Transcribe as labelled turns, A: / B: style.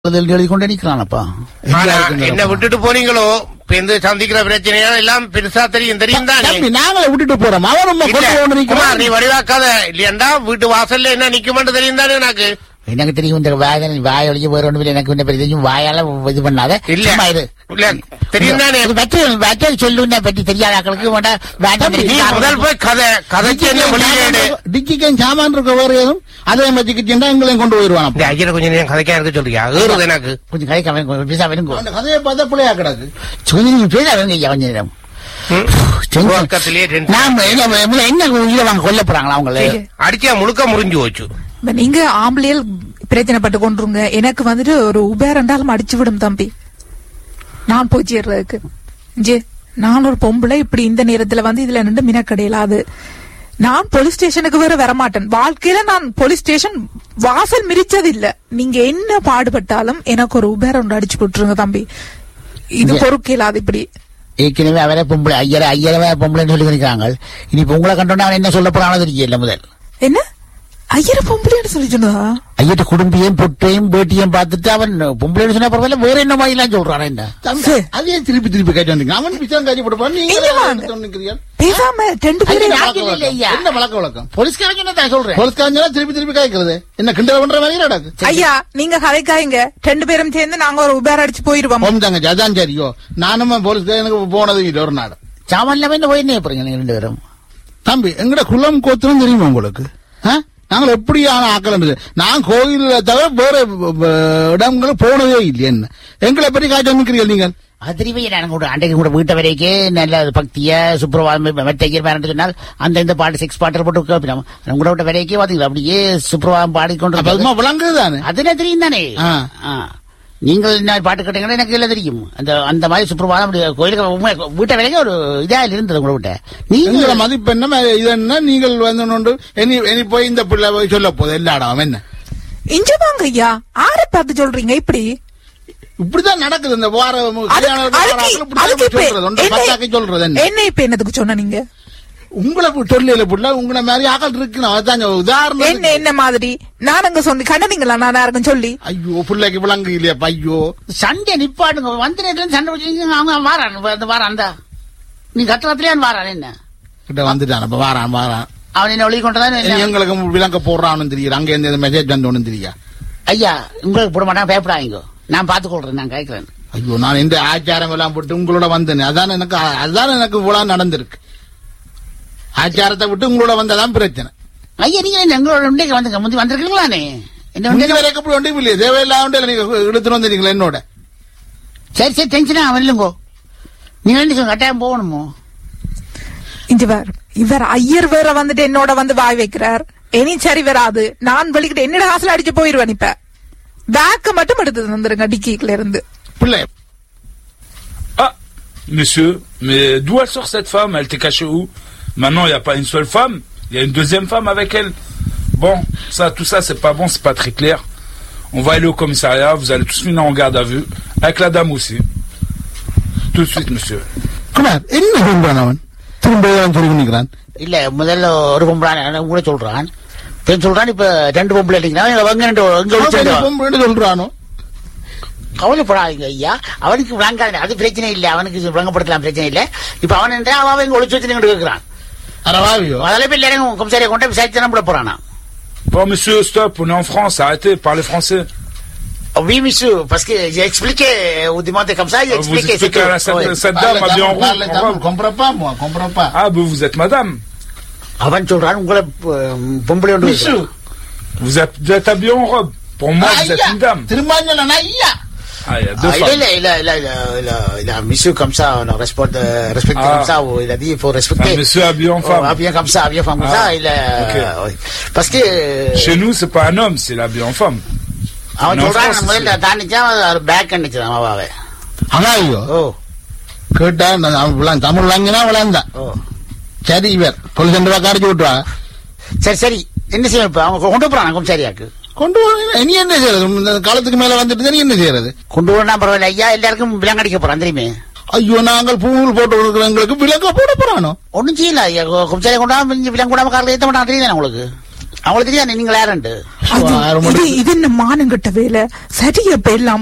A: எழுதி கொண்டே நிக்கிறானப்பா
B: ஆனா, என்ன விட்டுட்டு போனீங்களோ இப்ப இந்த சந்திக்கிற பிரச்சனையா எல்லாம் பெருசா தெரியும் தெரியும் தானே
A: தம்பி நாங்களே விட்டுட்டு போறோம் அவன்
B: இல்ல,
A: கொண்டு கொண்டு
B: குமார், நீ
A: நிக்கிறான்
B: வடிவாக்காத இல்லையாண்டா வீட்டு வாசல்ல என்ன நிக்குமென்று தெரியும் தானே எனக்கு
A: எனக்கு தெரியும் இந்த வாய வாய ஒழிஞ்சு வேற ஒண்ணும் இல்லை எனக்கு இந்த பெரிய தெரியும் வாயால இது பண்ணாத
B: இல்ல.
A: சும்மா இரு.
B: இல்ல, தெரியும் தானே.
A: இது வெற்றி வெற்றி சொல்லு பற்றி தெரியாத ஆக்களுக்கு வேண்டாம் வேண்டாம்
B: நீ முதல் போய் கதை கதைக்கு என்ன வெளியேடு
A: டிக்கிக்கும் சாமான் இருக்க வேற ஏதும் அதே மாதிரி கிட்டா எங்களையும் கொண்டு போயிருவான்
B: இந்த ஐயரை கொஞ்சம் நேரம் கதைக்கா இருக்க சொல்றியா ஏறுது எனக்கு
A: கொஞ்சம் கதை கவனம் கொஞ்சம் பேச வருங்க
C: அந்த கதையை பார்த்தா பிள்ளையா கிடக்கு
A: கொஞ்சம் பேச வருங்க ஐயா கொஞ்ச நேரம்
B: ம்? பக்கத்திலேயே tension.
A: நாம என்ன என்ன உயிரை வாங்க கொல்ல போறாங்களா அவங்கள
B: அடிச்சா முழுக்க முறிஞ்சு போச்சு
D: இப்ப நீங்க ஆம்பளையல் பிரச்சனைப்பட்டு கொண்டுருங்க எனக்கு வந்துட்டு ஒரு உபேர் ரெண்டாலும் அடிச்சு விடும் தம்பி நான் போய் சேர்றதுக்கு ஜே நான் ஒரு பொம்பளை இப்படி இந்த நேரத்துல வந்து இதுல நின்று மினக்கடையலாது நான் போலீஸ் ஸ்டேஷனுக்கு வேற வரமாட்டேன் வாழ்க்கையில நான் போலீஸ் ஸ்டேஷன் வாசல் மிரிச்சது இல்ல நீங்க என்ன பாடுபட்டாலும் எனக்கு ஒரு உபேர் ஒன்று அடிச்சு போட்டுருங்க தம்பி இது
A: இங்க-
D: பொறுக்கலாது இப்படி
A: ஏற்கனவே அவரே பொம்பளை ஐயரை ஐயரவே பொம்பளைன்னு சொல்லி இருக்கிறாங்க இனி இப்ப உங்களை கண்டோன்னா அவன் என்ன சொல்ல போறானோ தெரியல முதல்
D: என்ன ஐயர பொம்பளைன்னு சொல்லி சொன்னதா
A: ஐயட்ட குடும்பியும் பொட்டையும் பேட்டியும் பார்த்துட்டு அவன் பொம்பளைன்னு சொன்னா பரவாயில்ல வேற என்ன மாதிரிலாம் சொல்றான் என்ன
C: தம்பி, அதையே திருப்பி திருப்பி கேட்டு வந்தீங்க அவன் பிச்சை காட்சி போட்டு நீங்க
D: இங்க வாங்க.
C: எடுத்து நிக்கிறீங்க
D: பேசாம ரெண்டு
A: ஐயா,
D: பேரும்
A: நான்
C: பழக்க
A: இல்ல,
C: வழக்கம்.
A: ஐயா.
C: என்ன பழக்க வழக்கம்
A: போலீஸ்காரங்க என்ன தான் சொல்றேன்
C: போலீஸ்காரங்க திருப்பி திருப்பி காய்க்கிறது என்ன கிண்டல் பண்ற மாதிரி நடக்கு
D: ஐயா நீங்க கதைக்காய்ங்க ரெண்டு பேரும் சேர்ந்து நாங்க ஒரு உபேர் அடிச்சு போயிருவோம்
C: ஓம் தங்கச்சி அதான் சரியோ நானும் போலீஸ் எனக்கு போனது இல்லை ஒரு நாடு
A: சாமான் இல்லாம போய் என்ன போறீங்க நீங்க ரெண்டு பேரும்
C: தம்பி எங்கட குளம் கோத்திரம் தெரியுமா உங்களுக்கு ஆ? நாங்கள் எப்படியான ஆக்கள் நான் கோயில தவிர வேற அஹ், இடங்களுக்கு போனதே இல்லை என்ன எங்களை பற்றி காய்ச்சி நிற்கிறீர்கள் நீங்கள்
A: அதிரிவே எனக்கு கூட அன்றைக்கு கூட வீட்டை வரைக்கும் நல்ல பக்திய சுப்பிரபாதம் மெத்தையர் மேரண்டு சொன்னால் அந்த இந்த பாட்டு சிக்ஸ் பாட்டு போட்டு கேட்பினோம் கூட விட்ட வரைக்கும் பாத்தீங்களா அப்படியே சுப்பிரபாதம் பாடிக்கொண்டு
C: அப்ப அதுமா விளங்குது தானே
A: அதுல தெரியும் தானே
C: ஆ.
A: ஆ. நீங்கள் என்ன பாட்டு கேட்டீங்கன்னா எனக்கு எல்லாம் தெரியும் அந்த அந்த மாதிரி சுப்பிரபாதம் அப்படி கோயிலுக்கு உண்மை- வீட்டை வரைக்கும் ஒரு இதா இருந்தது உங்களை விட்ட
C: எங்களை
A: நீங்க
C: மதிப்பு என்ன இது என்ன நீங்கள் வந்து நோண்டு இனி இனி போய் இந்த பிள்ளை போய் சொல்ல போகுது எல்லா இடம் என்ன
D: இங்க வாங்க ஐயா ஆரை பார்த்து சொல்றீங்க இப்படி
C: இப்படிதான் நடக்குது இந்த வார
D: அதுக்கு-
C: கல்யாணம்
D: அதுக்கு-
C: வாராக்கள் இப்படிதான்
D: அதுக்கு இப்ப
C: சொல்றது ஒன்றை
D: என்ன-
C: பத்தாக்கி சொல்றது என்ன
D: என்ன இப்ப என்னதுக்கு சொன்ன நீங்க
C: உங்களை சொல்லல புள்ள உங்களை மாதிரி ஆக்கள் இருக்கு அதான் உதாரணம்
D: என்ன என்ன மாதிரி நான் அங்க சொன்னி கண்டனீங்களா நான் யாருக்கும் சொல்லி
C: ஐயோ பிள்ளைக்கு விளங்கு இல்லையா ஐயோ
A: சண்டை நிப்பாடுங்க வந்த நேரத்துல சண்டை வச்சுங்க அவங்க வாரான் அந்த வாரான் அந்த நீ கட்டணத்திலே வாரான் என்ன
C: கிட்ட வந்துட்டான் அப்ப வாரான் வாரான்
A: அவன் என்ன ஒளி கொண்டதான்
C: இனி எங்களுக்கு விளங்க போடுறான்னு தெரியும் அங்க இருந்து மெசேஜ் வந்தோன்னு தெரியா
A: ஐயா உங்களுக்கு போட மாட்டாங்க பயப்படாதீங்க நான் பார்த்துக்கொள்றேன் நான் கேட்கிறேன்
C: ஐயோ நான் இந்த ஆச்சாரம் எல்லாம் போட்டு உங்களோட வந்தேன் அதான் எனக்கு அதான் எனக்கு இவ்வளவு நடந்திருக்கு ஆச்சாரத்தை விட்டு உங்களோட வந்ததான் பிரச்சனை
A: ஐயா நீங்க என்ன எங்களோட உண்டைக்கு வந்துங்க முந்தி வந்திருக்கீங்களானே என்ன
C: முந்தி
A: உண்டைக்கு
C: வரைக்கும் அப்படி ஒன்றும் இல்லையே தேவையில்லாம உண்டையில நீங்க இழுத்துட்டு வந்தீங்களா என்னோட
A: சரி சரி டென்ஷனா வரலுங்கோ நீங்க ரெண்டு கட்டாயம் போகணுமோ
D: இங்க வேற இவர் ஐயர் வேற வந்துட்டு என்னோட வந்து வாய் வைக்கிறார் இனி சரி வராது நான் வெளிக்கிட்டு என்னோட ஹாஸ்ல அடிச்சு போயிருவேன் இப்ப பேக்க மட்டும் எடுத்து வந்துருங்க டிக்கில இருந்து
C: பிள்ளை
E: Ah, monsieur, mais d'où elle sort cette femme Elle était cachée où Maintenant, il n'y a pas une seule femme, il y a une deuxième femme avec elle. Bon, ça, tout ça, c'est pas bon, c'est pas très clair. On va aller au commissariat, vous allez tous finir en garde à vue, avec la dame aussi. Tout de suite, monsieur.
C: Kumar என்ன சொல்றான் அவன் திரும்ப ஏதாவது சொல்லி நிக்கிறான்
A: இல்ல முதல்ல ஒரு பொம்பளை கூட சொல்றான் பின் சொல்றான் இப்ப ரெண்டு பொம்பளை இல்லைங்கன்னா எங்க ரெண்டு எங்க ஒளிச்சு
C: பொம்பளைன்னு சொல்றானோ
A: கவலைப்படாதீங்க ஐயா அவனுக்கு விளங்காது அது பிரச்சனை இல்ல அவனுக்கு விளங்கப்படுத்தலாம் பிரச்சனை இல்ல இப்ப அவன் என்றா அவன் இங்க ஒளிச்சு வச்சு நின்று கேட்கிறான்
C: அரவாவியோ
A: அதெல்லாம் இப்ப எல்லாரும் கம்சாரியை கொண்டு விசாரிச்சு தான் விட போறானா
E: Bon, monsieur, stop, on est en France, arrêtez, parlez français.
A: Oui, monsieur, parce que j'ai expliqué au demandé comme ça, j'ai
E: Vous
A: expliqué.
E: expliquez à la- cette,
A: Ouais.
E: cette dame habillée en
C: parle
E: rouge. en
C: Tamil
E: robe.
C: comprends pas moi comprends pas
E: Ah, ben vous êtes madame.
A: அவன் சொல்றான் உங்களை அஹ், பொம்பளை ஒன்று
C: miss
E: Vous êtes, vous êtes habillé en robe. Pour moi, vous êtes une dame.
C: திரும்ப சொல்லணும் ஐயா
E: Ah, il y a deux
A: Ah, il,
E: femmes.
A: est, il, a, il, a, il, a, il, a, il a un monsieur comme ça, on a respecté, respecté
E: Ah.
A: comme ça, ou il a dit il faut respecter.
E: Un monsieur habillé en
A: Oh,
E: femme.
A: habillé comme ça, habillé femme comme
E: Ah.
A: ça, il a,
E: Ok.
A: oui. Parce que,
E: Chez nous, c'est pas un homme, c'est l'habillé en femme.
A: அவன்
E: Non,
A: சொல்றான்
E: France,
A: முதல்ல தாண்டிச்சா ஒரு back அடிச்சான் அவாவே
C: அதான் ஐயோ
A: ஓ
C: கேட்டா நான் அவன் விளங்க- தமிழ் விளங்கினா விளந்தான்
A: ஓ
C: சரி இவர் போலீஸ் ரெண்டு ரூபா அடிச்சு விட்டுவா
A: சரி சரி என்ன செய்யணும் இப்ப அவங்க கொண்டு போறான் கொம்சாரியாக்கு
C: கொண்டு போறீங்க இனி என்ன செய்யறது இந்த காலத்துக்கு மேல வந்துட்டு நீ என்ன செய்யறது
A: கொண்டு போனா பரவாயில்ல ஐயா எல்லாருக்கும் விலங்கு அடிக்க போறான் தெரியுமே
C: ஐயோ நாங்கள் பூவில் போட்டு கொடுக்குறவங்களுக்கு விலங்க போட போறானோ
A: ஒண்ணும் செய்யல ஐயா கொம்சாரியை கொண்டாம விலங்கு கொண்டாம காரில் ஏத்த மாட்டான் தெரியுதானே உங்களுக்கு அவங்களுக்கு தெரியாது நீங்கள் யாருண்டு
D: அது-
C: ஆறு
D: இது
C: மணிக்கு-
D: இது என்ன மானங்கிட்ட வேலை சரி அப்ப எல்லாம்